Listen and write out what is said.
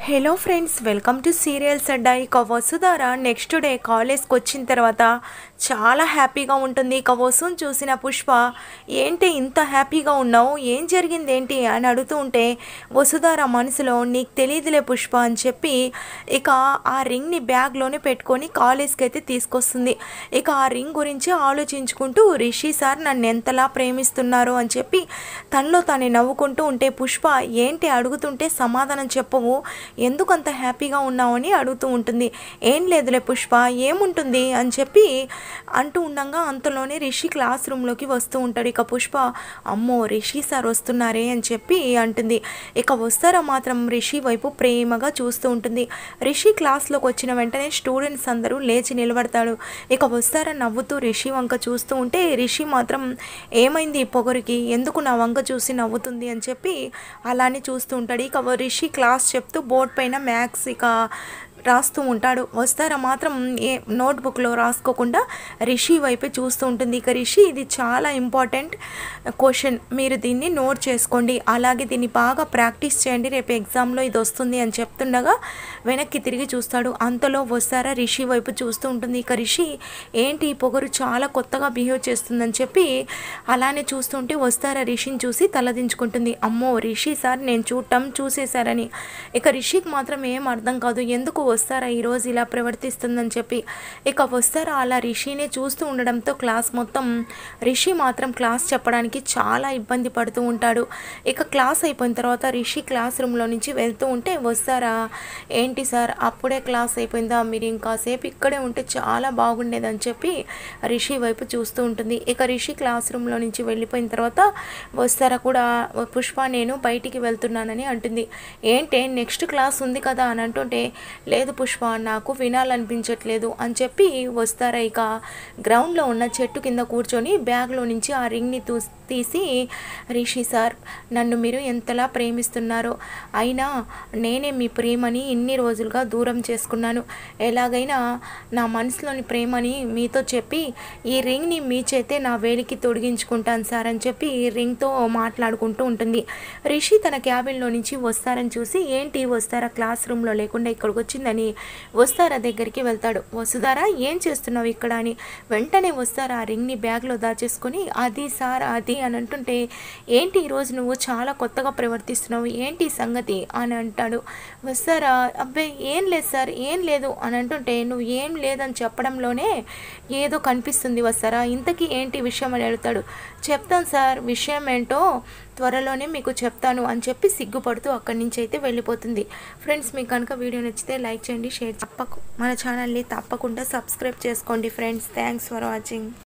hello friends welcome to serials Adda ఇక Vasudhara next day కాలేజ్కి వచ్చిన తర్వాత చాలా హ్యాపీగా ఉంటుంది ఇక వసుని చూసిన పుష్ప ఏంటి ఇంత హ్యాపీగా ఉన్నావు ఏం జరిగింది ఏంటి అని అడుగుతూ ఉంటే వసుధార మనసులో నీకు తెలియదులే పుష్ప అని చెప్పి ఇక ఆ రింగ్ని బ్యాగ్లోనే పెట్టుకొని కాలేజ్కి అయితే తీసుకొస్తుంది ఇక ఆ రింగ్ గురించి ఆలోచించుకుంటూ రిషి సార్ నన్ను ఎంతలా ప్రేమిస్తున్నారు అని చెప్పి తనలో తానే నవ్వుకుంటూ ఉంటే పుష్ప ఏంటి అడుగుతుంటే సమాధానం చెప్పవు ఎందుకు అంత హ్యాపీగా ఉన్నావు అని అడుగుతూ ఉంటుంది ఏం లేదులే పుష్ప ఏముంటుంది అని చెప్పి అంటూ ఉండగా అంతలోనే రిషి క్లాస్ రూమ్లోకి వస్తూ ఉంటాడు ఇక పుష్ప అమ్మో రిషి సార్ వస్తున్నారే అని చెప్పి అంటుంది ఇక వస్తారా మాత్రం రిషి వైపు ప్రేమగా చూస్తూ ఉంటుంది రిషి క్లాస్లోకి వచ్చిన వెంటనే స్టూడెంట్స్ అందరూ లేచి నిలబడతాడు ఇక వస్తారా నవ్వుతూ రిషి వంక చూస్తూ ఉంటే రిషి మాత్రం ఏమైంది ఈ పొగరికి ఎందుకు నా వంక చూసి నవ్వుతుంది అని చెప్పి అలానే చూస్తూ ఉంటాడు ఇక రిషి క్లాస్ చెప్తూ బోర్డ్ పైన మ్యాథ్స్ ఇక రాస్తూ ఉంటాడు వస్తారా మాత్రం ఏ నోట్బుక్లో రాసుకోకుండా రిషి వైపే చూస్తూ ఉంటుంది ఇక రిషి ఇది చాలా ఇంపార్టెంట్ క్వశ్చన్ మీరు దీన్ని నోట్ చేసుకోండి అలాగే దీన్ని బాగా ప్రాక్టీస్ చేయండి రేపు ఎగ్జామ్లో ఇది వస్తుంది అని చెప్తుండగా వెనక్కి తిరిగి చూస్తాడు అంతలో వస్తారా రిషి వైపు చూస్తూ ఉంటుంది ఇక రిషి ఏంటి ఈ పొగరు చాలా కొత్తగా బిహేవ్ చేస్తుందని చెప్పి అలానే చూస్తుంటే వస్తారా రిషిని చూసి తలదించుకుంటుంది అమ్మో రిషి సార్ నేను చూడటం చూసేశారని ఇక రిషికి మాత్రం ఏం అర్థం కాదు ఎందుకు వస్తారా ఈరోజు ఇలా ప్రవర్తిస్తుందని చెప్పి ఇక వస్తారా అలా రిషినే చూస్తూ ఉండడంతో క్లాస్ మొత్తం రిషి మాత్రం క్లాస్ చెప్పడానికి చాలా ఇబ్బంది పడుతూ ఉంటాడు ఇక క్లాస్ అయిపోయిన తర్వాత రిషి క్లాస్ రూమ్లో నుంచి వెళ్తూ ఉంటే వస్తారా ఏంటి సార్ అప్పుడే క్లాస్ అయిపోయిందా మీరు ఇంకాసేపు ఇక్కడే ఉంటే చాలా బాగుండేదని చెప్పి రిషి వైపు చూస్తూ ఉంటుంది ఇక రిషి క్లాస్ రూమ్లో నుంచి వెళ్ళిపోయిన తర్వాత వస్తారా కూడా పుష్ప నేను బయటికి వెళ్తున్నానని అంటుంది ఏంటే నెక్స్ట్ క్లాస్ ఉంది కదా అని అంటుంటే లేదు పుష్ప నాకు వినాలనిపించట్లేదు అని చెప్పి వస్తారా ఇక గ్రౌండ్లో ఉన్న చెట్టు కింద కూర్చొని బ్యాగ్లో నుంచి ఆ రింగ్ని తూ తీసి రిషి సార్ నన్ను మీరు ఎంతలా ప్రేమిస్తున్నారో అయినా నేనే మీ ప్రేమని ఇన్ని రోజులుగా దూరం చేసుకున్నాను ఎలాగైనా నా మనసులోని ప్రేమని మీతో చెప్పి ఈ రింగ్ని మీ చేతే నా వేలికి తొడిగించుకుంటాను సార్ అని చెప్పి ఈ రింగ్తో మాట్లాడుకుంటూ ఉంటుంది రిషి తన క్యాబిన్లో నుంచి వస్తారని చూసి ఏంటి వస్తారా క్లాస్ రూమ్లో లేకుండా ఇక్కడికి వచ్చిందని వస్తారా దగ్గరికి వెళ్తాడు వసుధారా ఏం చేస్తున్నావు ఇక్కడ అని వెంటనే వస్తారా ఆ రింగ్ని బ్యాగ్లో దాచేసుకొని అది సార్ అది అని అంటుంటే ఏంటి ఈరోజు నువ్వు చాలా కొత్తగా ప్రవర్తిస్తున్నావు ఏంటి సంగతి అని అంటాడు వస్తారా అబ్బాయి ఏం లేదు సార్ ఏం లేదు అని అంటుంటే నువ్వు ఏం లేదని చెప్పడంలోనే ఏదో కనిపిస్తుంది వస్తారా ఇంతకీ ఏంటి విషయం అని అడుగుతాడు చెప్తాను సార్ విషయం ఏంటో త్వరలోనే మీకు చెప్తాను అని చెప్పి సిగ్గుపడుతూ అక్కడి నుంచి అయితే వెళ్ళిపోతుంది ఫ్రెండ్స్ మీకు కనుక వీడియో నచ్చితే లైక్ చేయండి షేర్ తప్పకు మన ఛానల్ని తప్పకుండా సబ్స్క్రైబ్ చేసుకోండి ఫ్రెండ్స్ థ్యాంక్స్ ఫర్ వాచింగ్